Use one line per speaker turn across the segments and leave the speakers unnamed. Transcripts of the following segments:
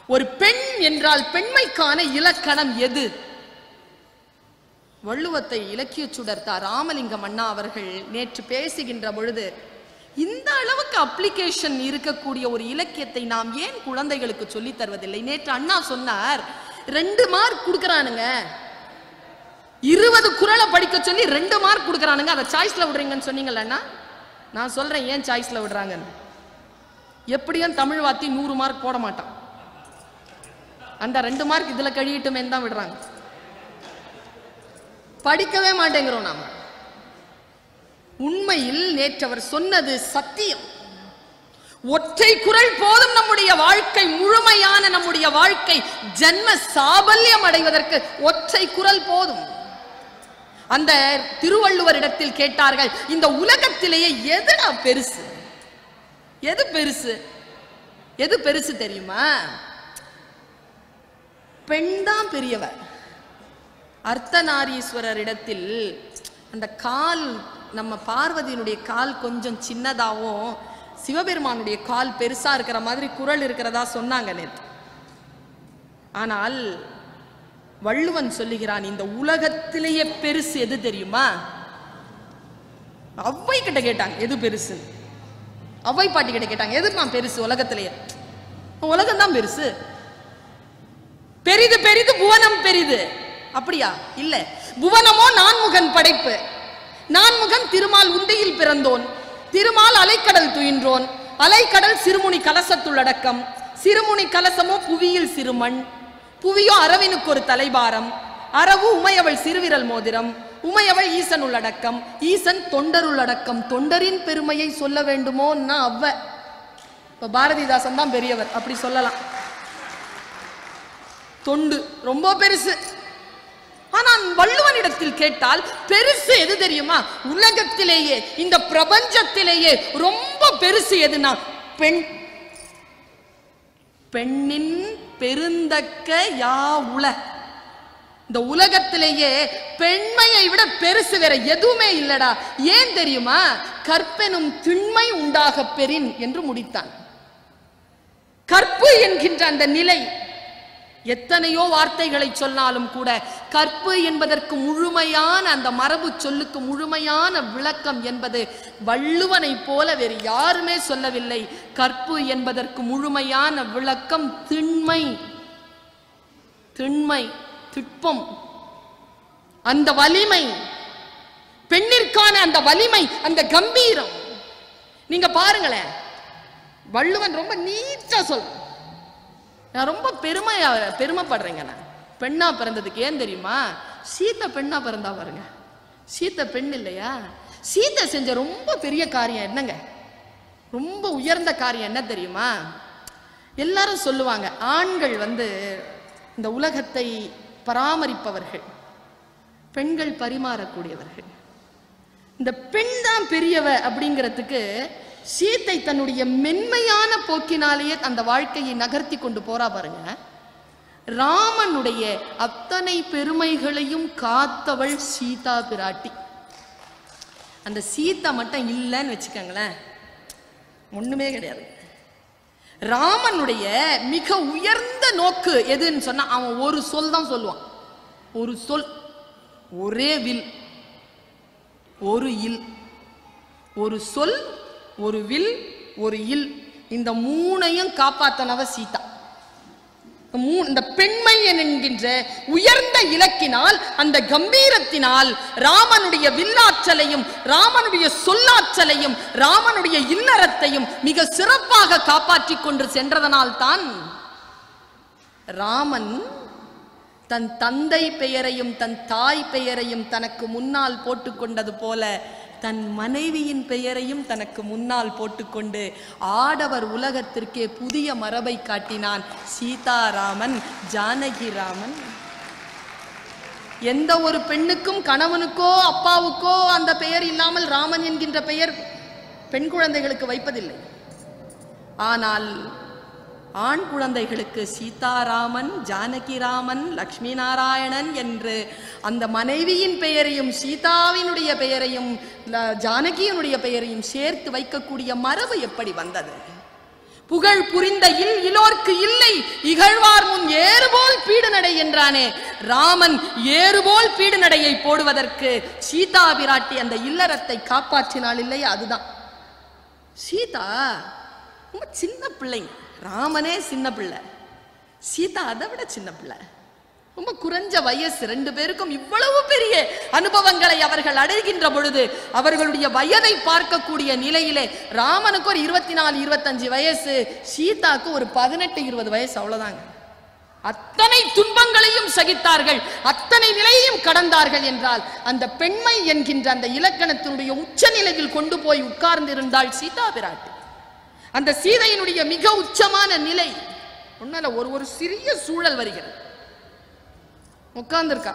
ஒரு பெண் என்றால் பெண்மைக்கான இலக்கணம் எது வள்ளுவத்தை இலக்கிய சுடர்த்தார் ராமலிங்கம் அண்ணா அவர்கள் நேற்று பேசுகின்ற பொழுது இந்த அளவுக்கு அப்ளிகேஷன் இருக்கக்கூடிய ஒரு இலக்கியத்தை நாம் ஏன் குழந்தைகளுக்கு சொல்லித் தருவதில்லை நேற்று அண்ணா சொன்னார் ரெண்டு மார்க் கொடுக்கறானுங்க இருபது குறளை படிக்க சொல்லி ரெண்டு மார்க் கொடுக்கறானுங்க அதை சாய்ஸ்ல விடுறீங்கன்னு சொன்னீங்கல்ல அண்ணா நான் சொல்றேன் ஏன் சாய்ஸ்ல விடுறாங்கன்னு எப்படியும் தமிழ் வாத்தி நூறு மார்க் போட மாட்டான் அந்த ரெண்டு மார்க் இதுல கழியட்டுமே தான் விடுறாங்க படிக்கவே மாட்டேங்கிறோம் நாம உண்மையில் நேற்று அவர் சொன்னது சத்தியம் ஒற்றை குரல் போதும் நம்முடைய வாழ்க்கை முழுமையான நம்முடைய வாழ்க்கை ஜன்ம சாபல்யம் அடைவதற்கு ஒற்றை குரல் போதும் அந்த திருவள்ளுவரிடத்தில் கேட்டார்கள் இந்த உலகத்திலேயே எதுடா பெருசு எது பெருசு எது பெருசு தெரியுமா பெண் தான் பெரியவர் அர்த்தநாரீஸ்வரரிடத்தில் அந்த கால் நம்ம பார்வதியினுடைய கால் கொஞ்சம் சின்னதாகவும் சிவபெருமானுடைய கால் பெருசா இருக்கிற மாதிரி குரல் இருக்கிறதா சொன்னாங்க நேற்று ஆனால் வள்ளுவன் சொல்லுகிறான் இந்த உலகத்திலேயே பெருசு எது தெரியுமா அவ்வை கிட்ட கேட்டாங்க எது பெருசு அவ்வை பாட்டி கிட்ட கேட்டாங்க எதுமா பெருசு உலகத்திலேயே உலகம் தான் பெருசு பெரிது பெரிது புவனம் பெரிது அப்படியா இல்ல புவனமோ நான்முகன் படைப்பு நான்முகன் திருமால் உந்தையில் பிறந்தோன் திருமால் அலைக்கடல் துயின்றோன் அலைக்கடல் சிறுமுனி கலசத்துள்ளடக்கம் சிறுமுனி கலசமோ புவியில் சிறுமண் புவியோ அரவினுக்கு ஒரு தலைபாரம் அரவு உமையவள் சிறுவிரல் மோதிரம் உமையவள் ஈசன் உள்ளடக்கம் ஈசன் தொண்டர் உள்ளடக்கம் தொண்டரின் பெருமையை சொல்ல வேண்டுமோன்னா அவ்வ இப்ப பாரதிதாசன் தான் பெரியவர் அப்படி சொல்லலாம் தொண்டு ரொம்ப பெருசு ஆனால் வள்ளுவனிடத்தில் கேட்டால் பெருசு எது தெரியுமா உலகத்திலேயே இந்த பிரபஞ்சத்திலேயே ரொம்ப பெருசு எதுனா பெண் பெண்ணின் பெருந்தக்க யா உல இந்த உலகத்திலேயே பெண்மையை விட பெருசு வேற எதுவுமே இல்லடா ஏன் தெரியுமா கற்பெனும் திண்மை உண்டாக பெறின் என்று முடித்தான் கற்பு என்கின்ற அந்த நிலை எத்தனையோ வார்த்தைகளை சொன்னாலும் கூட கற்பு என்பதற்கு முழுமையான அந்த மரபு சொல்லுக்கு முழுமையான விளக்கம் என்பது வள்ளுவனை போல வேறு யாருமே சொல்லவில்லை கற்பு என்பதற்கு முழுமையான விளக்கம் திண்மை திண்மை திட்பம் அந்த வலிமை பெண்ணிற்கான அந்த வலிமை அந்த கம்பீரம் நீங்க பாருங்களேன் வள்ளுவன் ரொம்ப நீட்டா சொல் நான் ரொம்ப பெருமையா பெருமைப்படுறேங்க நான் பெண்ணா பிறந்ததுக்கு ஏன் தெரியுமா சீத்தை பெண்ணா பிறந்தா பாருங்க சீத்தை பெண் இல்லையா சீத்தை செஞ்ச ரொம்ப பெரிய காரியம் என்னங்க ரொம்ப உயர்ந்த காரியம் என்ன தெரியுமா எல்லாரும் சொல்லுவாங்க ஆண்கள் வந்து இந்த உலகத்தை பராமரிப்பவர்கள் பெண்கள் பரிமாறக்கூடியவர்கள் இந்த பெண் தான் பெரியவ அப்படிங்கிறதுக்கு சீத்தை தன்னுடைய மென்மையான போக்கினாலேயே அந்த வாழ்க்கையை நகர்த்தி கொண்டு போறா பாருங்க ராமனுடைய அத்தனை பெருமைகளையும் காத்தவள் சீதா பிராட்டி அந்த சீதா மட்டும் இல்லைன்னு வச்சுக்கோங்களேன் ஒண்ணுமே கிடையாது ராமனுடைய மிக உயர்ந்த நோக்கு எதுன்னு சொன்னா அவன் ஒரு சொல் தான் சொல்லுவான் ஒரு சொல் ஒரே வில் ஒரு இல் ஒரு சொல் ஒரு வில் ஒரு இல் இந்த மூணையும் காப்பாத்தனவ சீதா மூ- இந்த பெண்மை என்கின்ற உயர்ந்த இலக்கினால் அந்த கம்பீரத்தினால் ராமனுடைய வில்லாற்றலையும் ராமனுடைய சொல்லாற்றலையும் ராமனுடைய இல்லறத்தையும் மிக சிறப்பாக காப்பாற்றிக் கொண்டு சென்றதனால் தான் ராமன் தன் தந்தை பெயரையும் தன் தாய் பெயரையும் தனக்கு முன்னால் போட்டுக்கொண்டது போல தன் மனைவியின் பெயரையும் தனக்கு முன்னால் போட்டுக்கொண்டு ஆடவர் உலகத்திற்கே புதிய மரபை காட்டினான் சீதாராமன் ஜானகிராமன் எந்த ஒரு பெண்ணுக்கும் கணவனுக்கோ அப்பாவுக்கோ அந்த பெயர் இல்லாமல் ராமன் என்கின்ற பெயர் பெண் குழந்தைகளுக்கு வைப்பதில்லை ஆனால் ஆண் குழந்தைகளுக்கு சீதாராமன் ஜானகிராமன் லக்ஷ்மி நாராயணன் என்று அந்த மனைவியின் பெயரையும் சீதாவினுடைய பெயரையும் ல- ஜானகியினுடைய பெயரையும் சேர்த்து வைக்கக்கூடிய மரபு எப்படி வந்தது புகழ் புரிந்த இல் இலோர்க்கு இல்லை இகழ்வார் முன் ஏறுபோல் பீடு நடை என்றானே ராமன் ஏறுபோல் பீடு நடையை போடுவதற்கு சீதா பிராட்டி அந்த இல்லறத்தை காப்பாற்றினாள் இல்லையா அதுதான் சீதா ரொம்ப சின்ன பிள்ளைங்க ராமனே சின்ன பிள்ளை சீதா அதை விட சின்ன பிள்ளை ரொம்ப குறைஞ்ச வயசு ரெண்டு பேருக்கும் இவ்வளவு பெரிய அனுபவங்களை அவர்கள் அடைகின்ற பொழுது அவர்களுடைய வயதை பார்க்கக்கூடிய நிலையிலே ராமனுக்கு ஒரு இருபத்தி நாலு இருபத்தஞ்சு வயசு சீதாக்கு ஒரு பதினெட்டு இருபது வயசு அவ்வளவுதாங்க அத்தனை துன்பங்களையும் சகித்தார்கள் அத்தனை நிலையையும் கடந்தார்கள் என்றால் அந்த பெண்மை என்கின்ற அந்த இலக்கணத்தினுடைய உச்ச நிலையில் கொண்டு போய் உட்கார்ந்திருந்தாள் சீதா பிராட்டி அந்த சீதையினுடைய மிக உச்சமான நிலை ஒன்னால ஒரு ஒரு சிறிய சூழல் வருகிறது உட்கார்ந்திருக்கா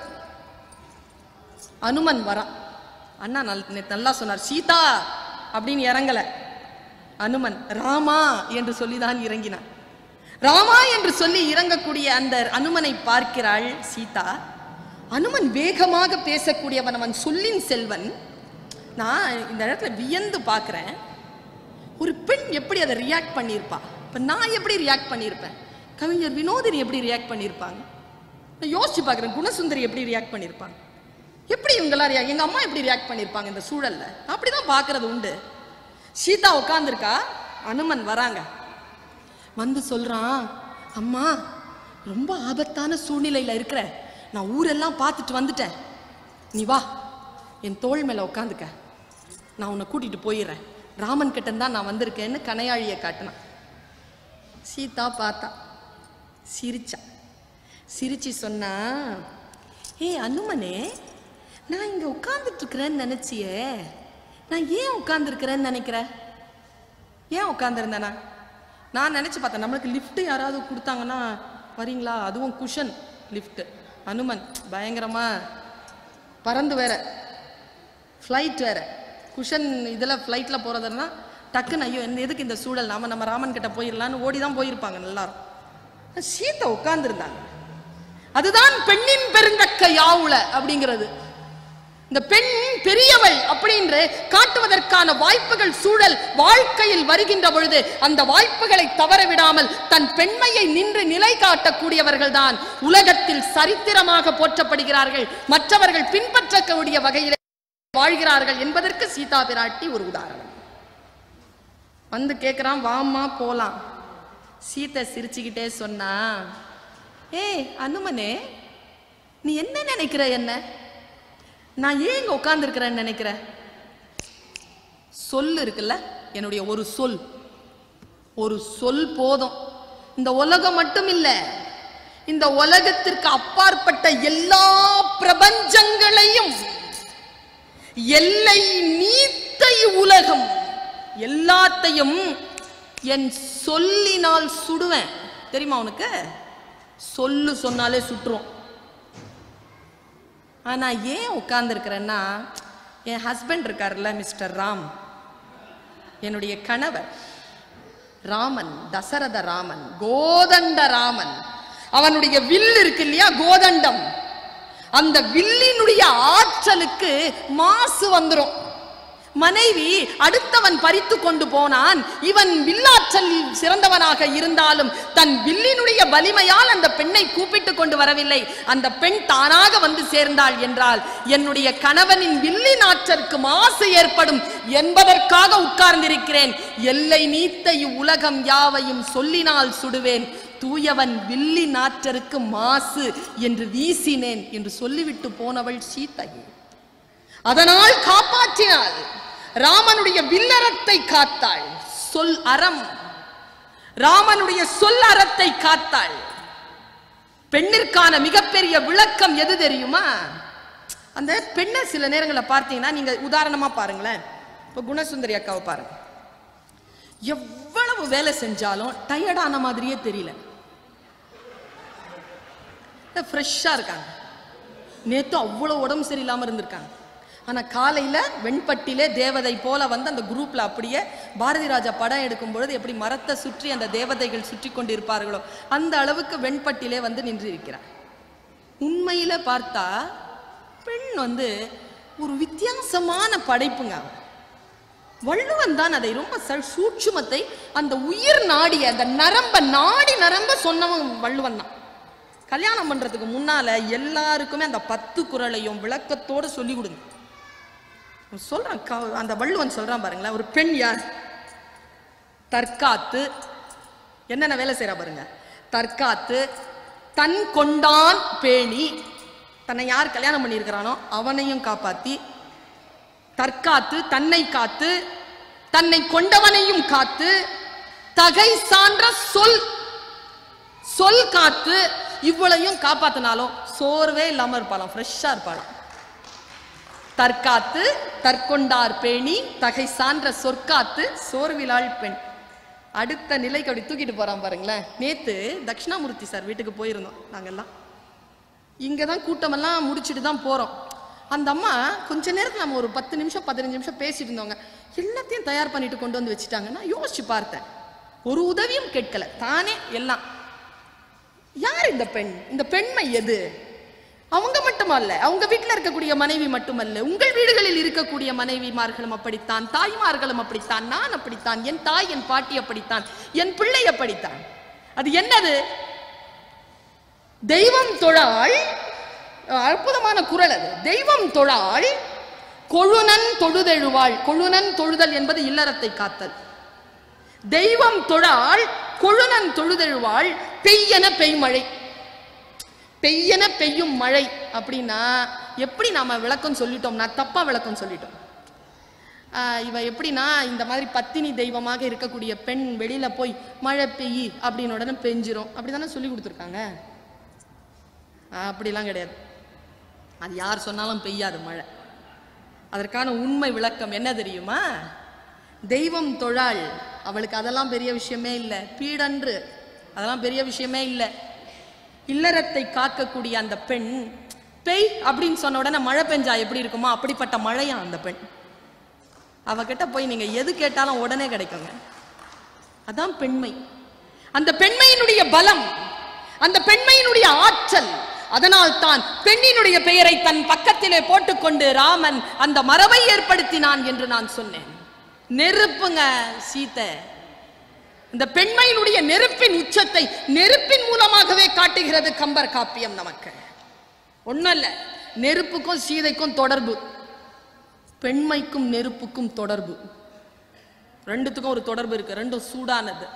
அனுமன் வரான் அண்ணா நல்- நேத்து நல்லா சொன்னார் சீதா அப்படின்னு இறங்கல அனுமன் ராமா என்று சொல்லிதான் இறங்கினான் ராமா என்று சொல்லி இறங்கக்கூடிய அந்த அனுமனை பார்க்கிறாள் சீதா அனுமன் வேகமாக பேசக்கூடியவன் அவன் சொல்லின் செல்வன் நான் இந்த இடத்துல வியந்து பார்க்கிறேன் ஒரு பெண் எப்படி அதை ரியாக்ட் பண்ணியிருப்பா இப்போ நான் எப்படி ரியாக்ட் பண்ணியிருப்பேன் கவிஞர் வினோதினி எப்படி ரியாக்ட் பண்ணியிருப்பாங்க நான் யோசிச்சு பார்க்குறேன் குணசுந்தரி எப்படி ரியாக்ட் பண்ணியிருப்பாங்க எப்படி இவங்கெல்லாம் ரியாக்ட் எங்கள் அம்மா எப்படி ரியாக்ட் பண்ணியிருப்பாங்க இந்த சூழல்ல அப்படிதான் பார்க்கறது உண்டு சீதா உட்காந்துருக்கா அனுமன் வராங்க வந்து சொல்றான் அம்மா ரொம்ப ஆபத்தான சூழ்நிலையில இருக்கிற நான் ஊரெல்லாம் பார்த்துட்டு வந்துட்டேன் நீ வா என் தோள் மேல உட்காந்துக்க நான் உன்னை கூட்டிட்டு போயிடுறேன் ராமன் கிட்ட தான் நான் வந்திருக்கேன்னு கனையாழியை காட்டினான் சீதா பார்த்தா சிரிச்சா சிரிச்சு சொன்னா ஏ அனுமனே நான் இங்க உட்கார்ந்துட்டு இருக்கிறேன்னு நினைச்சியே நான் ஏன் உட்கார்ந்துருக்கிறேன்னு நினைக்கிற ஏன் உட்காந்துருந்தேனா நான் நினைச்சு பார்த்தேன் நம்மளுக்கு லிஃப்ட் யாராவது கொடுத்தாங்கன்னா வரீங்களா அதுவும் குஷன் லிஃப்ட் அனுமன் பயங்கரமா பறந்து வேற ஃப்ளைட் வேற குஷன் இதில் ஃப்ளைட்டில் போகிறதுனா டக்குன்னு ஐயோ என்ன எதுக்கு இந்த சூழல் நாம நம்ம ராமன் கிட்ட போயிடலான்னு ஓடி தான் போயிருப்பாங்க எல்லாரும் சீத்தை உட்கார்ந்துருந்தாங்க அதுதான் பெண்ணின் பெருந்தக்க யாவுல அப்படிங்கிறது இந்த பெண் பெரியவள் அப்படின்று காட்டுவதற்கான வாய்ப்புகள் சூழல் வாழ்க்கையில் வருகின்ற பொழுது அந்த வாய்ப்புகளை தவற விடாமல் தன் பெண்மையை நின்று நிலை காட்டக்கூடியவர்கள் தான் உலகத்தில் சரித்திரமாக போற்றப்படுகிறார்கள் மற்றவர்கள் பின்பற்றக்கூடிய வகையில் வாழ்கிறார்கள் என்பதற்கு சீதா பிராட்டி ஒரு உதாரணம் வந்து கேட்குறான் வாம்மா போலாம் சீதை சிரிச்சுக்கிட்டே சொன்னா ஏய் அனுமனே நீ என்ன நினைக்கிற என்ன நான் ஏன் இங்க உட்கார்ந்துருக்கிறேன்னு நினைக்கிற சொல் இருக்குல்ல என்னுடைய ஒரு சொல் ஒரு சொல் போதும் இந்த உலகம் மட்டும் இல்ல இந்த உலகத்திற்கு அப்பாற்பட்ட எல்லா பிரபஞ்சங்களையும் எல்லை நீத்த உலகம் எல்லாத்தையும் என் சொல்லினால் சுடுவேன் தெரியுமா உனக்கு சொல்லு சொன்னாலே சுற்றுவோம் ஆனா ஏன் உட்கார்ந்துருக்கிறேன்னா என் ஹஸ்பண்ட் இருக்கார்ல மிஸ்டர் ராம் என்னுடைய கணவர் ராமன் தசரத ராமன் கோதண்ட ராமன் அவனுடைய வில் இருக்கு இல்லையா கோதண்டம் அந்த வில்லினுடைய ஆற்றலுக்கு மாசு வந்துரும் மனைவி அடுத்தவன் பறித்து கொண்டு போனான் இவன் வில்லாற்றல் சிறந்தவனாக இருந்தாலும் தன் வில்லினுடைய வலிமையால் அந்த பெண்ணை கூப்பிட்டு கொண்டு வரவில்லை அந்த பெண் தானாக வந்து சேர்ந்தாள் என்றால் என்னுடைய கணவனின் வில்லின் ஆற்றலுக்கு மாசு ஏற்படும் என்பதற்காக உட்கார்ந்திருக்கிறேன் எல்லை நீத்த இவ்வுலகம் யாவையும் சொல்லினால் சுடுவேன் தூயவன் வில்லி நாற்றருக்கு மாசு என்று வீசினேன் என்று சொல்லிவிட்டு போனவள் சீதை அதனால் காப்பாற்றினாள் ராமனுடைய வில்லறத்தை காத்தாள் சொல் அறம் ராமனுடைய சொல் அறத்தை காத்தாள் பெண்ணிற்கான மிகப்பெரிய விளக்கம் எது தெரியுமா அந்த பெண்ணை சில நேரங்களில் பார்த்தீங்கன்னா நீங்க உதாரணமா பாருங்களேன் இப்போ குணசுந்தரி அக்காவை பாருங்க எவ்வளவு வேலை செஞ்சாலும் டயர்டான மாதிரியே தெரியல ஃப்ரெஷ்ஷாக இருக்காங்க நேத்து அவ்வளோ உடம்பு சரியில்லாம இருந்திருக்காங்க ஆனா காலையில வெண்பட்டிலே தேவதை போல வந்து அந்த குரூப்ல அப்படியே பாரதி ராஜா படம் எடுக்கும் பொழுது எப்படி மரத்தை சுற்றி அந்த தேவதைகள் சுற்றி கொண்டு இருப்பார்களோ அந்த அளவுக்கு வெண்பட்டிலே வந்து நின்று இருக்கிறார் உண்மையில பார்த்தா பெண் வந்து ஒரு வித்தியாசமான படைப்புங்க அவ. வள்ளுவன் தான் அதை ரொம்ப ச- சூட்சுமத்தை அந்த உயிர் நாடிய அந்த நரம்ப நாடி நரம்ப சொன்னவன் வள்ளுவன் தான் கல்யாணம் பண்றதுக்கு முன்னால எல்லாருக்குமே அந்த பத்து குறளையும் விளக்கத்தோட சொல்லி கொடுங்க சொல்றான் க- அந்த வள்ளுவன் சொல்றான் பாருங்களேன் ஒரு பெண் யார் தற்காத்து என்னென்ன வேலை செய்றா பாருங்க தற்காத்து தன் கொண்டான் பேணி தன்னை யார் கல்யாணம் பண்ணியிருக்கிறானோ அவனையும் காப்பாத்தி தற்காத்து தன்னை காத்து தன்னை கொண்டவனையும் காத்து தகை சான்ற சொல் சொல் காத்து இவ்வளையும் காப்பாத்தினாலும் சோர்வே இல்லாம இருப்பாளாம் ஃப்ரெஷ்ஷா இருப்பாளாம் தற்காத்து தற்கொண்டார் பேணி தகை சான்ற சொற்காத்து சோர்விலாள் பெண் அடுத்த நிலைக்கு அப்படி தூக்கிட்டு போறான் பாருங்களேன் நேத்து தட்சிணாமூர்த்தி சார் வீட்டுக்கு போயிருந்தோம் நாங்கெல்லாம் இங்க தான் கூட்டமெல்லாம் முடிச்சுட்டு தான் போறோம் அந்த அம்மா கொஞ்ச நேரத்துல நம்ம ஒரு பத்து நிமிஷம் பதினஞ்சு நிமிஷம் பேசிட்டு இருந்தவங்க எல்லாத்தையும் தயார் பண்ணிட்டு கொண்டு வந்து வச்சுட்டாங்க நான் யோசிச்சு பார்த்தேன் ஒரு உதவியும் கேட்கல தானே எல்லாம் யார் இந்த பெண் இந்த பெண்மை எது அவங்க மட்டுமல்ல அவங்க வீட்டில் இருக்கக்கூடிய மனைவி மட்டுமல்ல உங்கள் வீடுகளில் இருக்கக்கூடிய மனைவிமார்களும் அப்படித்தான் தாய்மார்களும் அப்படித்தான் நான் அப்படித்தான் என் தாய் என் பாட்டி அப்படித்தான் என் பிள்ளை அப்படித்தான் அது என்னது தெய்வம் தொழாள் அற்புதமான குரல் அது தெய்வம் தொழாள் கொழுனன் தொழுதெழுவாள் கொழுனன் தொழுதல் என்பது இல்லறத்தை காத்தல் தெய்வம் தொழாள் கொழுனன் தொழுதெழுவாள் பெய்யன பெய்மழை பெய்யன பெய்யும் மழை அப்படின்னா எப்படி நாம விளக்கம் சொல்லிட்டோம்னா தப்பா விளக்கம் சொல்லிட்டோம் ஆஹ் இவ எப்படின்னா இந்த மாதிரி பத்தினி தெய்வமாக இருக்கக்கூடிய பெண் வெளியில போய் மழை பெய்யி அப்படின்னு உடனே பெஞ்சிரும் அப்படிதானே சொல்லி கொடுத்துருக்காங்க ஆஹ் அப்படிலாம் கிடையாது அது யார் சொன்னாலும் பெய்யாது மழை அதற்கான உண்மை விளக்கம் என்ன தெரியுமா தெய்வம் தொழாள் அவளுக்கு அதெல்லாம் பெரிய விஷயமே இல்லை பீடன்று அதெல்லாம் பெரிய விஷயமே இல்லை இல்லறத்தை காக்கக்கூடிய அந்த பெண் பெய் அப்படின்னு சொன்ன உடனே மழை பெஞ்சா எப்படி இருக்குமோ அப்படிப்பட்ட மழையா அந்த பெண் அவகிட்ட போய் நீங்க எது கேட்டாலும் உடனே கிடைக்குங்க அதான் பெண்மை அந்த பெண்மையினுடைய பலம் அந்த பெண்மையினுடைய ஆற்றல் அதனால் தான் பெண்ணினுடைய பெயரை தன் பக்கத்திலே போட்டுக்கொண்டு ராமன் அந்த மரபை ஏற்படுத்தினான் என்று நான் சொன்னேன் நெருப்புங்க சீத்தை இந்த பெண்மையினுடைய நெருப்பின் உச்சத்தை நெருப்பின் மூலமாகவே காட்டுகிறது கம்பர் காப்பியம் நமக்கு ஒண்ணும் இல்ல நெருப்புக்கும் சீதைக்கும் தொடர்பு பெண்மைக்கும் நெருப்புக்கும் தொடர்பு ரெண்டுத்துக்கும் ஒரு தொடர்பு இருக்கு ரெண்டும் சூடானது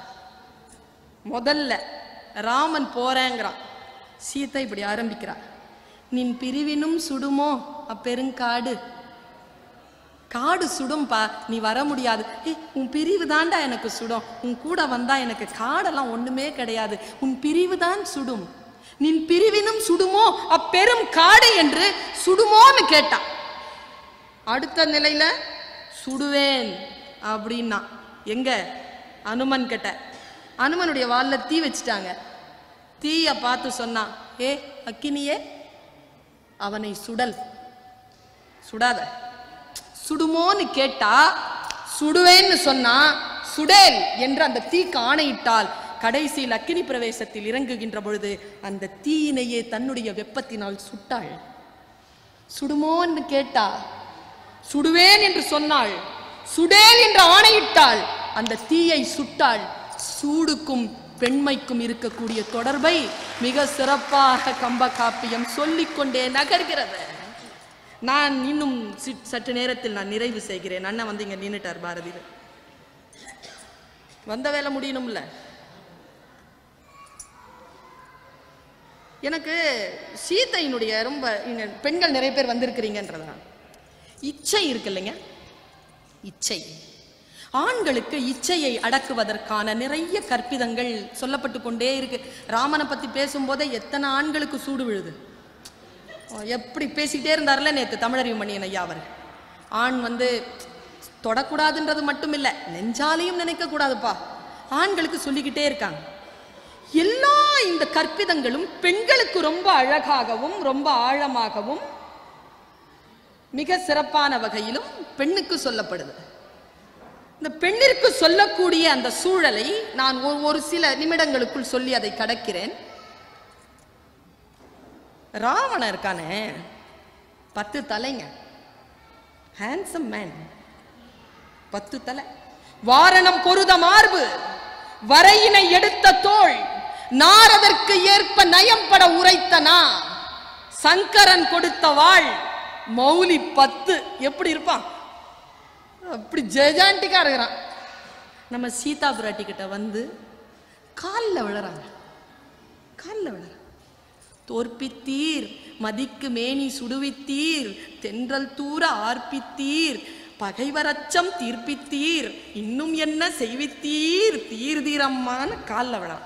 முதல்ல ராமன் போறேங்கிறான் சீதை இப்படி ஆரம்பிக்கிறா நின் பிரிவினும் சுடுமோ அப்பெருங்காடு காடு சுடும்பா நீ வர முடியாது ஏய் உன் பிரிவு தாண்டா எனக்கு சுடும் உன் கூட வந்தா எனக்கு காடெல்லாம் ஒண்ணுமே கிடையாது உன் பிரிவு தான் சுடும் நின் பிரிவினும் சுடுமோ அப்பெரும் காடு என்று சுடுமோன்னு கேட்டான் அடுத்த நிலையில சுடுவேன் அப்படின்னா எங்க அனுமன் கிட்ட அனுமனுடைய வால்ல தீ வச்சுட்டாங்க தீய பார்த்து சொன்னான் ஏ அக்கினியே அவனை சுடல் சுடாத சுடுமோன்னு கேட்டா சுடுவேன்னு சொன்னா சுடேல் என்று அந்த தீக்கு ஆணையிட்டால் கடைசியில் அக்கினி பிரவேசத்தில் இறங்குகின்ற பொழுது அந்த தீயினையே தன்னுடைய வெப்பத்தினால் சுட்டாள் சுடுமோன்னு கேட்டா சுடுவேன் என்று சொன்னாள் சுடேல் என்று ஆணையிட்டாள் அந்த தீயை சுட்டாள் சூடுக்கும் பெண்மைக்கும் இருக்கக்கூடிய தொடர்பை மிக சிறப்பாக கம்ப காப்பியம் சொல்லிக்கொண்டே நகர்கிறது நான் இன்னும் சி- சற்று நேரத்தில் நான் நிறைவு செய்கிறேன் அண்ணன் வந்து இங்க நின்னுட்டார் பாரதியில் வந்த வேலை முடியணும்ல எனக்கு சீதையினுடைய ரொம்ப இங்க பெண்கள் நிறைய பேர் வந்திருக்கிறீங்கன்றதா இச்சை இருக்கு இல்லைங்க இச்சை ஆண்களுக்கு இச்சையை அடக்குவதற்கான நிறைய கற்பிதங்கள் சொல்லப்பட்டு கொண்டே இருக்கு ராமனை பத்தி பேசும்போதே எத்தனை ஆண்களுக்கு சூடு விழுது எப்படி பேசிக்கிட்டே இருந்தார்ல நேத்து தமிழறிவு மணியன் ஐயா அவர் ஆண் வந்து தொடக்கூடாதுன்றது மட்டும் இல்ல நெஞ்சாலையும் நினைக்க கூடாதுப்பா ஆண்களுக்கு சொல்லிக்கிட்டே இருக்காங்க எல்லா இந்த கற்பிதங்களும் பெண்களுக்கு ரொம்ப அழகாகவும் ரொம்ப ஆழமாகவும் மிக சிறப்பான வகையிலும் பெண்ணுக்கு சொல்லப்படுது இந்த பெண்ணிற்கு சொல்லக்கூடிய அந்த சூழலை நான் ஒரு- ஒரு சில நிமிடங்களுக்குள் சொல்லி அதை கடக்கிறேன் ராவணன் இருக்கானே பத்து தலைங்க ஹேண்ட்ஸம் மேன் பத்து தலை வாரணம் பொருத மார்பு வரையினை எடுத்த தோள் நாரதற்கு ஏற்ப நயம்பட உரைத்த நா சங்கரன் கொடுத்த வாழ் மௌலி பத்து எப்படி இருப்பான் அப்படி ஜெஜாண்டிக்கா இருக்கிறான் நம்ம சீதா பிராட்டி கிட்ட வந்து காலில் விழறாங்க காலில் விழறாங்க தோற்பித்தீர் மதிக்கு மேனி சுடுவித்தீர் தென்றல் தூர ஆர்ப்பித்தீர் பகைவரச்சம் தீர்ப்பித்தீர் இன்னும் என்ன செய்வித்தீர் தீர் தீரம்மான்னு காலில் விழறான்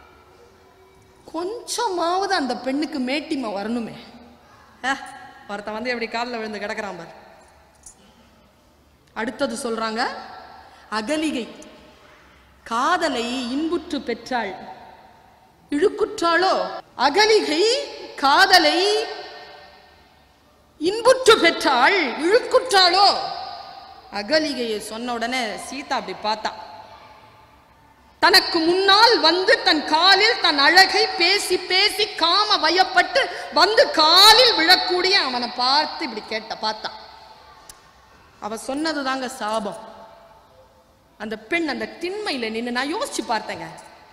கொஞ்சமாவது அந்த பெண்ணுக்கு மேட்டிமை வரணுமே ஏ ஒருத்தன் வந்து எப்படி காலில் விழுந்து கிடக்குறான் பார் அடுத்தது சொல்றாங்க அகலிகை காதலை இன்புற்று பெற்றாள் இழுக்குற்றாளோ அகலிகை காதலை இன்புற்று பெற்றாள் இழுக்குற்றாளோ அகலிகையை சொன்ன உடனே சீதா அப்படி பார்த்தா தனக்கு முன்னால் வந்து தன் காலில் தன் அழகை பேசி பேசி காம வயப்பட்டு வந்து காலில் விழக்கூடிய அவனை பார்த்து இப்படி கேட்ட பார்த்தா அவ சொன்னதுதாங்க சாபம் அந்த பெண் அந்த திண்மையில நின்று நான் யோசிச்சு பார்த்தேங்க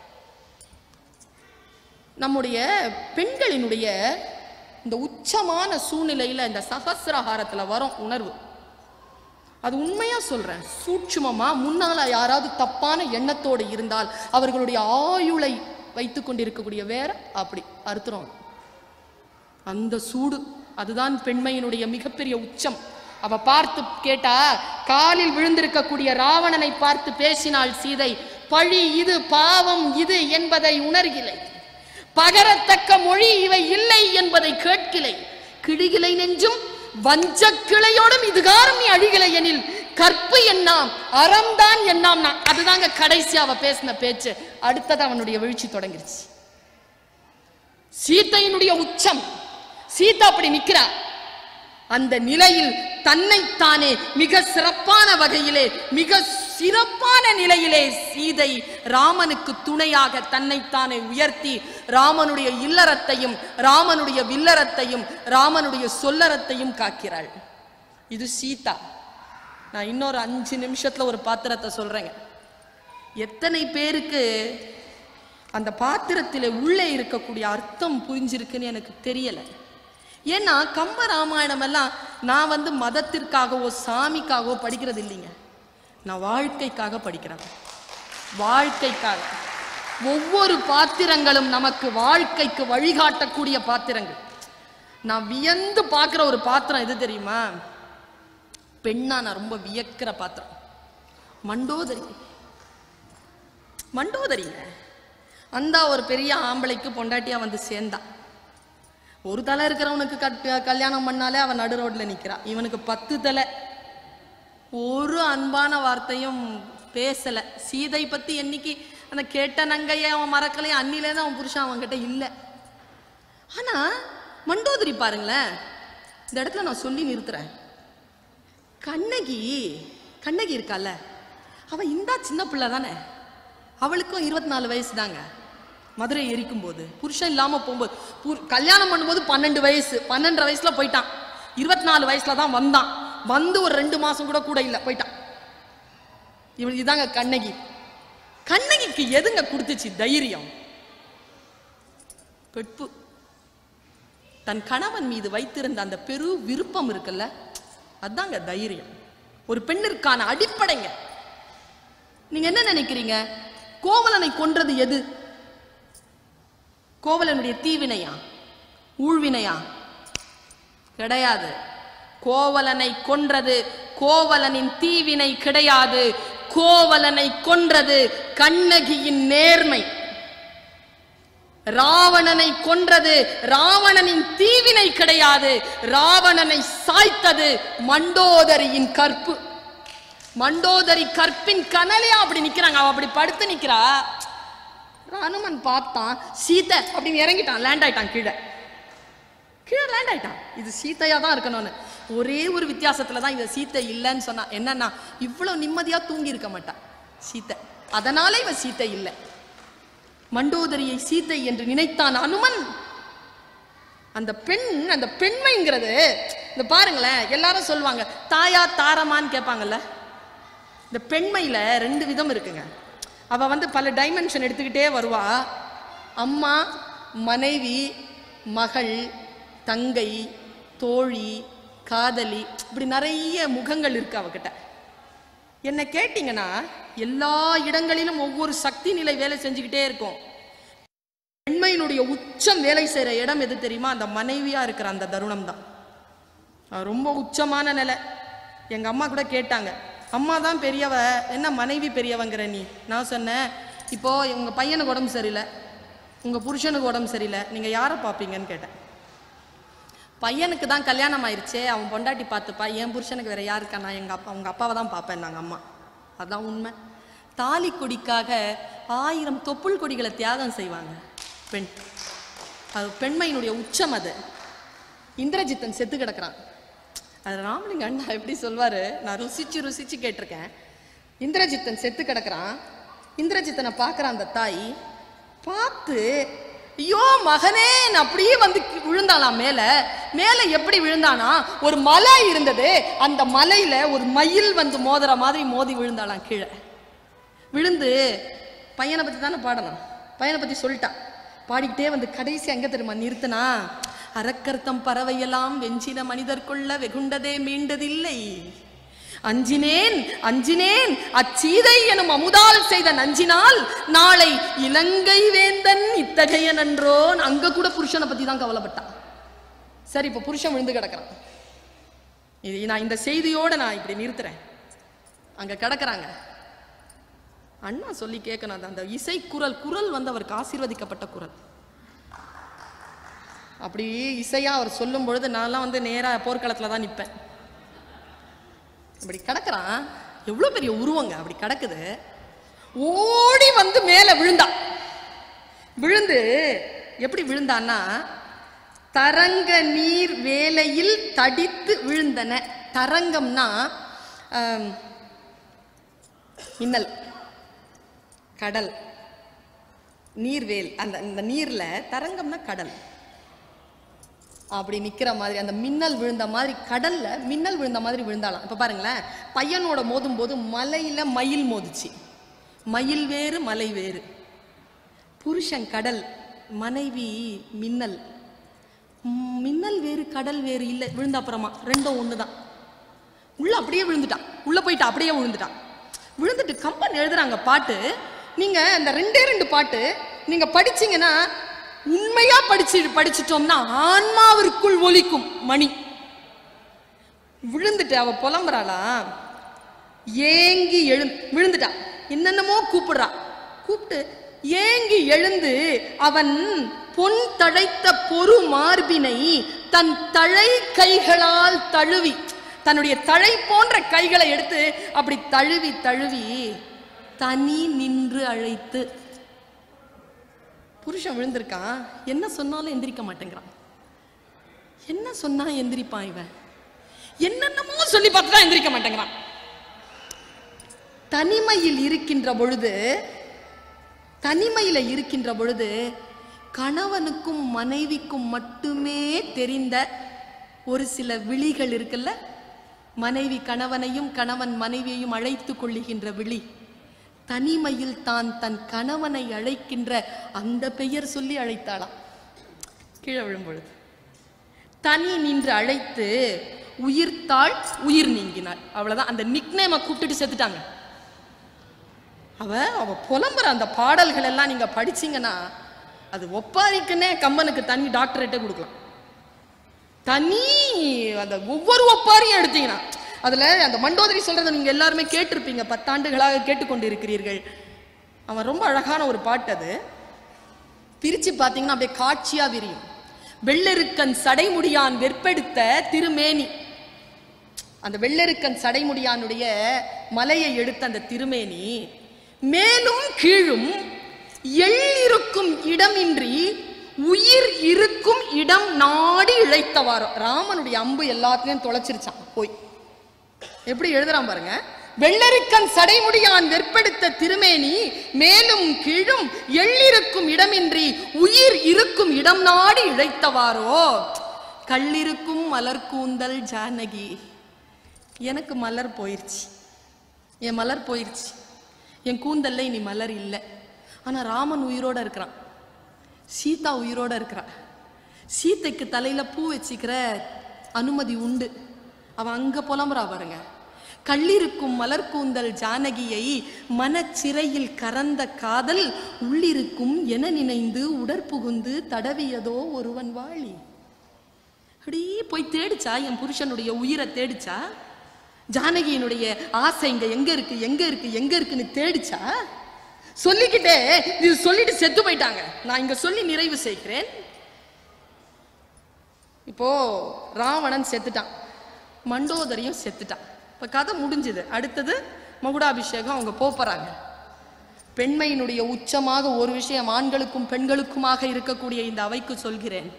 நம்முடைய பெண்களினுடைய இந்த உச்சமான சூழ்நிலையில இந்த சகசிரஹாரத்துல வரும் உணர்வு அது உண்மையா சொல்றேன் சூட்சுமமா முன்னால யாராவது தப்பான எண்ணத்தோடு இருந்தால் அவர்களுடைய ஆயுளை வைத்துக் கொண்டிருக்கக்கூடிய வேற அப்படி அறுத்துறோம் அந்த சூடு அதுதான் பெண்மையினுடைய மிகப்பெரிய உச்சம் அவ பார்த்து கேட்டா காலில் விழுந்திருக்கக்கூடிய ராவணனை பார்த்து பேசினாள் சீதை பழி இது பாவம் இது என்பதை உணர்கிலை பகரத்தக்க மொழி இவை இல்லை என்பதை கேட்கிலை கிழிகிலை நெஞ்சும் வஞ்ச கிளையோடும் இதுகாரம் நீ அழிகிலை எனில் கற்பு என்னாம் அறம்தான் என்னாம் நான் அதுதாங்க கடைசி அவ பேசின பேச்சு அடுத்தது அவனுடைய வீழ்ச்சி தொடங்கிருச்சு சீத்தையினுடைய உச்சம் சீதா அப்படி நிக்கிறா அந்த நிலையில் தன்னைத்தானே மிக சிறப்பான வகையிலே மிக சிறப்பான நிலையிலே சீதை ராமனுக்கு துணையாக தன்னைத்தானே உயர்த்தி ராமனுடைய இல்லறத்தையும் ராமனுடைய வில்லறத்தையும் ராமனுடைய சொல்லறத்தையும் காக்கிறாள் இது சீதா நான் இன்னொரு அஞ்சு நிமிஷத்துல ஒரு பாத்திரத்தை சொல்றேங்க எத்தனை பேருக்கு அந்த பாத்திரத்திலே உள்ளே இருக்கக்கூடிய அர்த்தம் புரிஞ்சிருக்குன்னு எனக்கு தெரியல ஏன்னா கம்ப ராமாயணம் எல்லாம் நான் வந்து மதத்திற்காகவோ சாமிக்காகவோ படிக்கிறது இல்லைங்க நான் வாழ்க்கைக்காக படிக்கிறேன் வாழ்க்கைக்காக ஒவ்வொரு பாத்திரங்களும் நமக்கு வாழ்க்கைக்கு வழிகாட்டக்கூடிய பாத்திரங்கள் நான் வியந்து பார்க்குற ஒரு பாத்திரம் எது தெரியுமா பெண்ணா நான் ரொம்ப வியக்கிற பாத்திரம் மண்டோதரி மண்டோதரிங்க அந்த ஒரு பெரிய ஆம்பளைக்கு பொண்டாட்டியா வந்து சேர்ந்தா ஒரு தலை இருக்கிறவனுக்கு கட் கல்யாணம் பண்ணாலே அவன் நடு ரோட்ல நிக்கிறா இவனுக்கு பத்து தலை ஒரு அன்பான வார்த்தையும் பேசல சீதை பத்தி என்னைக்கு அந்த கேட்ட நங்கைய அவன் மறக்கலையும் அன்னிலேருந்து அவன் புருஷன் அவன்கிட்ட இல்லை ஆனா மண்டோதரி பாருங்களேன் இந்த இடத்துல நான் சொல்லி நிறுத்துறேன் கண்ணகி கண்ணகி இருக்கால அவ இந்தா சின்ன பிள்ளை தானே அவளுக்கும் இருபத்தி நாலு வயசு தாங்க மதுரை எரிக்கும் போது புருஷன் இல்லாம போகும்போது புரு- கல்யாணம் பண்ணும்போது பன்னெண்டு வயசு பன்னெண்டரை வயசுல போயிட்டான் இருபத்தி நாலு வயசுல தான் வந்தான் வந்து ஒரு ரெண்டு மாசம் கூட கூட இல்லை போயிட்டான் இவள் இதாங்க கண்ணகி கண்ணகிக்கு எதுங்க கொடுத்துச்சு தைரியம் பெட்பு தன் கணவன் மீது வைத்திருந்த அந்த பெரு விருப்பம் இருக்குல்ல அதாங்க தைரியம் ஒரு பெண்ணிற்கான அடிப்படைங்க நீங்க என்ன நினைக்கிறீங்க கோவலனை கொன்றது எது கோவலனுடைய தீவினையா ஊழ்வினையா கிடையாது கோவலனை கொன்றது கோவலனின் தீவினை கிடையாது கோவலனை கொன்றது கண்ணகியின் நேர்மை ராவணனை கொன்றது ராவணனின் தீவினை கிடையாது ராவணனை சாய்த்தது மண்டோதரியின் கற்பு மண்டோதரி கற்பின் கனலையா அப்படி நிக்கிறாங்க அவ அப்படி படுத்து நிக்கிறா ராணுமன் பார்த்தான் சீதை அப்படின்னு இறங்கிட்டான் லேண்ட் ஆயிட்டான் கீழே கீழே லேண்ட் ஆயிட்டான் இது சீத்தையா தான் இருக்கணும்னு ஒரே ஒரு வித்தியாசத்துல தான் இந்த சீத்தை இல்லைன்னு சொன்னா என்னன்னா இவ்வளவு நிம்மதியா தூங்கி இருக்க மாட்டான் சீத்தை அதனால இவ சீத்தை இல்லை மண்டோதரியை சீத்தை என்று நினைத்தான் அனுமன் அந்த பெண் அந்த பெண்மைங்கிறது இந்த பாருங்களேன் எல்லாரும் சொல்லுவாங்க தாயா தாரமான்னு கேட்பாங்கல்ல இந்த பெண்மையில ரெண்டு விதம் இருக்குங்க அவ வந்து பல டைமென்ஷன் எடுத்துக்கிட்டே வருவா அம்மா மனைவி மகள் தங்கை தோழி காதலி இப்படி நிறைய முகங்கள் இருக்கு அவகிட்ட என்ன கேட்டிங்கன்னா எல்லா இடங்களிலும் ஒவ்வொரு சக்தி நிலை வேலை செஞ்சுக்கிட்டே இருக்கும் பெண்மையினுடைய உச்சம் வேலை செய்யற இடம் எது தெரியுமா அந்த மனைவியா இருக்கிற அந்த தருணம் தான் அது ரொம்ப உச்சமான நிலை எங்க அம்மா கூட கேட்டாங்க அம்மா தான் பெரியவ என்ன மனைவி பெரியவங்கிற நீ நான் சொன்னேன் இப்போ உங்க பையனுக்கு உடம்பு சரியில்லை உங்க புருஷனுக்கு உடம்பு சரியில்லை நீங்க யாரை பார்ப்பீங்கன்னு கேட்டேன் பையனுக்கு தான் கல்யாணம் ஆயிருச்சே அவன் பொண்டாட்டி பார்த்துப்பா என் புருஷனுக்கு வேற யாருக்கா நான் எங்க அப்பா உங்க அப்பாவை தான் பார்ப்பேன் நாங்கள் அம்மா அதான் உண்மை தாலி கொடிக்காக ஆயிரம் தொப்புள் கொடிகளை தியாகம் செய்வாங்க பெண் அது பெண்மையினுடைய உச்சம் அது இந்திரஜித்தன் செத்து கிடக்குறான் அது ராமலிங்க அண்ணா எப்படி சொல்வாரு நான் ருசிச்சு ருசிச்சு கேட்டிருக்கேன் இந்திரஜித்தன் செத்து கிடக்குறான் இந்திரஜித்தனை பார்க்குறான் அந்த தாய் பார்த்து ஐயோ மகனே அப்படியே வந்து கி- விழுந்தானாம் மேல மேல எப்படி விழுந்தானா ஒரு மலை இருந்தது அந்த மலையில ஒரு மயில் வந்து மோதுற மாதிரி மோதி விழுந்தாளாம் கீழே விழுந்து பையனை பத்தி தானே பாடலாம் பையனை பத்தி சொல்லிட்டான் பாடிக்கிட்டே வந்து கடைசி எங்க தெரியுமா நிறுத்தினா அரக்கர்த்தம் பறவையெல்லாம் வெஞ்சின மனிதர் கொள்ள வெகுண்டதே மீண்டதில்லை அஞ்சினேன் அஞ்சினேன் அச்சீதை எனும் அமுதால் செய்த நஞ்சினால் நாளை இலங்கை வேந்தன் இத்தகைய நன்றோன் அங்க கூட புருஷனை பத்தி தான் கவலைப்பட்டான் சரி இப்ப புருஷன் விழுந்து கிடக்குறான் இது நான் இந்த செய்தியோட நான் இப்படி நிறுத்துறேன் அங்க கிடக்குறாங்க அண்ணா சொல்லி கேட்கணும் அது அந்த இசை குரல் குரல் வந்து அவருக்கு ஆசீர்வதிக்கப்பட்ட குரல் அப்படி இசையா அவர் சொல்லும் பொழுது நான்லாம் வந்து நேரா போர்க்களத்துல தான் நிப்பேன் இப்படி கிடக்குறான் எவ்வளவு பெரிய உருவங்க அப்படி கிடக்குது ஓடி வந்து மேல விழுந்தான் விழுந்து எப்படி விழுந்தான்னா தரங்க நீர் வேலையில் தடித்து விழுந்தன தரங்கம்னா ஆம், மின்னல் கடல் நீர்வேல் அந்த இந்த நீர்ல தரங்கம்னா கடல் அப்படி நிக்கிற மாதிரி அந்த மின்னல் விழுந்த மாதிரி கடல்ல மின்னல் விழுந்த மாதிரி விழுந்தாலாம் இப்ப பாருங்களேன் பையனோட மோதும் போது மலையில மயில் மோதுச்சு மயில் வேறு மலை வேறு புருஷன் கடல் மனைவி மின்னல் ம், மின்னல் வேறு கடல் வேறு இல்லை விழுந்த அப்புறமா ரெண்டும் ஒண்ணுதான் உள்ள அப்படியே விழுந்துட்டான் உள்ள போயிட்டு அப்படியே விழுந்துட்டான் விழுந்துட்டு கம்பன் எழுதுறாங்க பாட்டு நீங்க அந்த ரெண்டே ரெண்டு பாட்டு நீங்க படிச்சீங்கன்னா உண்மையா படிச்சு படிச்சிட்டோம்னா ஆன்மாவிற்குள் ஒலிக்கும் மணி விழுந்துட்டு அவ புலம்புறாளா ஏங்கி எழு விழுந்துட்டா என்னென்னமோ கூப்பிடுறா கூப்பிட்டு ஏங்கி எழுந்து அவன் பொன் தழைத்த பொறு மார்பினை தன் தழை கைகளால் தழுவி தன்னுடைய தழை போன்ற கைகளை எடுத்து அப்படி தழுவி தழுவி தனி நின்று அழைத்து புருஷன் விழுந்திருக்கான் என்ன சொன்னாலும் எந்திரிக்க மாட்டேங்கிறான் என்ன சொன்னா எந்திரிப்பான் இவன் என்னென்னமோ சொல்லி பார்த்துதான் எந்திரிக்க மாட்டேங்கிறான் தனிமையில் இருக்கின்ற பொழுது தனிமையில இருக்கின்ற பொழுது கணவனுக்கும் மனைவிக்கும் மட்டுமே தெரிந்த ஒரு சில விழிகள் இருக்குல்ல மனைவி கணவனையும் கணவன் மனைவியையும் அழைத்து கொள்ளுகின்ற விழி தனிமையில் தான் தன் கணவனை அழைக்கின்ற அந்த பெயர் சொல்லி அழைத்தாளாம் கீழே விழும்பொழுது தனி நின்று அழைத்து உயிர்த்தாள் உயிர் நீங்கினாள் அவ்வளவுதான் அந்த நிக்னேமை கூப்பிட்டுட்டு செத்துட்டாங்க அவ அவ புலம்புற அந்த பாடல்கள் எல்லாம் நீங்க படிச்சீங்கன்னா அது ஒப்பாரிக்குன்னே கம்பனுக்கு தனி டாக்டரேட்டே கொடுக்கலாம் தனி அந்த ஒவ்வொரு ஒப்பாரியும் எடுத்தீங்கன்னா அதுல அந்த மண்டோதரி சொல்றதை நீங்க எல்லாருமே கேட்டிருப்பீங்க பத்தாண்டுகளாக கேட்டுக்கொண்டு இருக்கிறீர்கள் அவன் ரொம்ப அழகான ஒரு பாட்டு அது பிரிச்சு பார்த்தீங்கன்னா அப்படியே காட்சியா விரியும் வெள்ளெருக்கன் சடைமுடியான் வெற்பெடுத்த திருமேனி அந்த வெள்ளெருக்கன் சடைமுடியானுடைய மலையை எடுத்த அந்த திருமேனி மேலும் கீழும் எள்ளிருக்கும் இடமின்றி உயிர் இருக்கும் இடம் நாடி இழைத்தவாரோ ராமனுடைய அம்பு எல்லாத்துலயும் தொலைச்சிருச்சான் போய் எப்படி எழுதுறான் பாருங்க வெள்ளரிக்கன் சடைமுடியான் வெற்பெடுத்த திருமேனி மேலும் கீழும் எள்ளிருக்கும் இடமின்றி உயிர் இருக்கும் இடம் நாடி இழைத்தவாரோ கள்ளிருக்கும் மலர் கூந்தல் ஜானகி எனக்கு மலர் போயிருச்சு என் மலர் போயிருச்சு என் கூந்தல்ல இனி மலர் இல்லை ஆனா ராமன் உயிரோட இருக்கிறான் சீதா உயிரோட இருக்கிறா சீதைக்கு தலையில பூ வச்சுக்கிற அனுமதி உண்டு அவன் அங்க புலம்புறா பாருங்க கள்ளிருக்கும் மலர் கூந்தல் ஜானகியை மனச்சிறையில் கறந்த காதல் உள்ளிருக்கும் என நினைந்து உடற்புகுந்து தடவியதோ ஒருவன் வாழி அப்படி போய் தேடிச்சா என் புருஷனுடைய உயிரை தேடிச்சா ஜானகியினுடைய ஆசை இங்க எங்க இருக்கு எங்க இருக்கு எங்க இருக்குன்னு தேடிச்சா சொல்லிக்கிட்டே இது சொல்லிட்டு செத்து போயிட்டாங்க நான் இங்க சொல்லி நிறைவு செய்கிறேன் இப்போ ராவணன் செத்துட்டான் மண்டோதரியும் செத்துட்டான் இப்ப கதை முடிஞ்சது அடுத்தது மகுடாபிஷேகம் அவங்க போப் போறாங்க பெண்மையினுடைய உச்சமாக ஒரு விஷயம் ஆண்களுக்கும் பெண்களுக்குமாக இருக்கக்கூடிய இந்த அவைக்கு சொல்கிறேன்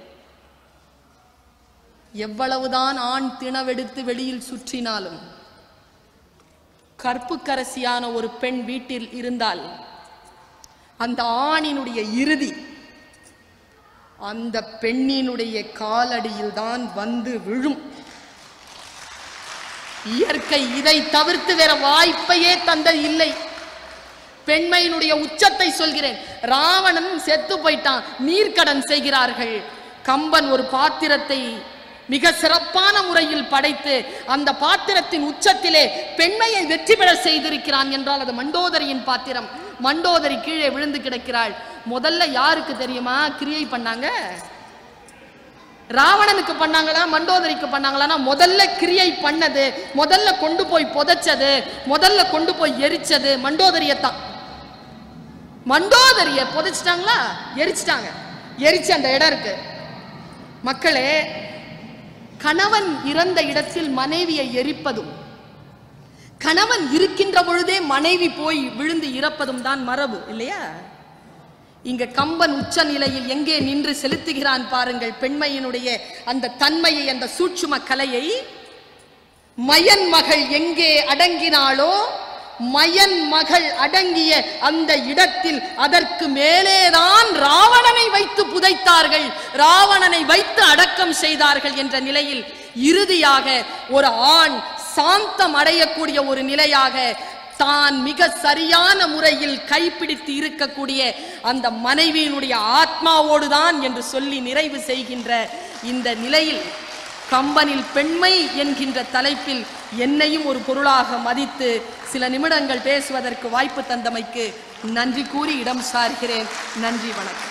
எவ்வளவுதான் ஆண் திணவெடுத்து வெளியில் சுற்றினாலும் கற்புக்கரசியான ஒரு பெண் வீட்டில் இருந்தால் அந்த ஆணினுடைய இறுதி அந்த பெண்ணினுடைய காலடியில் தான் வந்து விழும் இயற்கை இதை தவிர்த்து வேற வாய்ப்பையே தந்த இல்லை பெண்மையினுடைய உச்சத்தை சொல்கிறேன் ராவணன் செத்து போயிட்டான் நீர்க்கடன் செய்கிறார்கள் கம்பன் ஒரு பாத்திரத்தை மிக சிறப்பான முறையில் படைத்து அந்த பாத்திரத்தின் உச்சத்திலே பெண்மையை வெற்றி பெற செய்திருக்கிறான் என்றால் அது மண்டோதரியின் பாத்திரம் மண்டோதரி கீழே விழுந்து கிடக்கிறாள் முதல்ல யாருக்கு தெரியுமா கிரியை பண்ணாங்க ராவணனுக்கு பண்ணாங்களா மண்டோதரிக்கு பண்ணாங்களான்னா முதல்ல கிரியை பண்ணது முதல்ல கொண்டு போய் புதைச்சது முதல்ல கொண்டு போய் எரிச்சது மண்டோதரியத்தான் மண்டோதரிய புதைச்சிட்டாங்களா எரிச்சிட்டாங்க எரிச்சு அந்த இடம் இருக்கு மக்களே கணவன் இறந்த இடத்தில் மனைவியை எரிப்பதும் கணவன் இருக்கின்ற பொழுதே மனைவி போய் விழுந்து இறப்பதும் தான் மரபு இல்லையா இங்க கம்பன் உச்ச நிலையில் எங்கே நின்று செலுத்துகிறான் பாருங்கள் பெண்மையினுடைய அந்த தன்மையை அந்த சூட்சும கலையை மயன் மகள் எங்கே அடங்கினாளோ மயன் மகள் அடங்கிய அந்த இடத்தில் அதற்கு மேலேதான் ராவணனை வைத்து புதைத்தார்கள் ராவணனை வைத்து அடக்கம் செய்தார்கள் என்ற நிலையில் இறுதியாக ஒரு ஆண் சாந்தம் அடையக்கூடிய ஒரு நிலையாக தான் மிக சரியான முறையில் கைப்பிடித்து இருக்கக்கூடிய அந்த மனைவியினுடைய ஆத்மாவோடுதான் என்று சொல்லி நிறைவு செய்கின்ற இந்த நிலையில் கம்பனில் பெண்மை என்கின்ற தலைப்பில் என்னையும் ஒரு பொருளாக மதித்து சில நிமிடங்கள் பேசுவதற்கு வாய்ப்பு தந்தமைக்கு நன்றி கூறி இடம் சார்கிறேன் நன்றி வணக்கம்